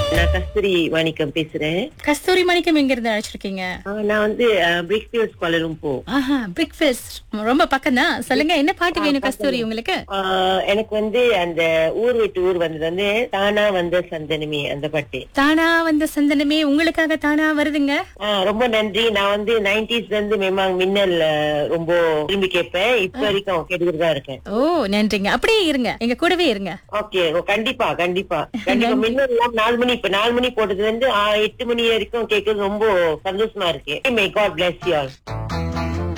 நான் கஸ்தூரி மாணிக்கம் பேசுறேன் கஸ்தூரி மணிக்கம் எங்க இருந்து அழைச்சிருக்கீங்க ஆ, நான் வந்து பிரிக்ஸ்பியர்ஸ் கோலலும்போ ஆஹா பிக் ஃபெஸ்ட் ரொம்ப பக்கம் தான் சொல்லுங்க என்ன பாட்டு வேணும் கஸ்தூரி உங்களுக்கு எனக்கு வந்து அந்த ஊர் விட்டு ஊர் வந்தது வந்து தானா வந்த சந்தனமே அந்த பாட்டு தானா வந்த சந்தனமே உங்களுக்காக தானா வருதுங்க ஆ, ரொம்ப நன்றி நான் வந்து நைன்டிஸ்ல இருந்து மேமாங் மின்னல் ஆ, ரொம்ப விரும்பி கேட்பேன் இப்ப வரைக்கும் கேட்டுக்கிட்டு தான் இருக்கேன் ஓ நன்றிங்க அப்படியே இருங்க எங்க கூடவே இருங்க ஓகே கண்டிப்பா கண்டிப்பா கண்டிப்பா மின்னல் எல்லாம் நாலு மணி இப்ப நாலு மணி போட்டதுல இருந்து ஆ, எட்டு மணி வரைக்கும் கேட்கறது ரொம்ப சந்தோஷமா இருக்கு may God bless you all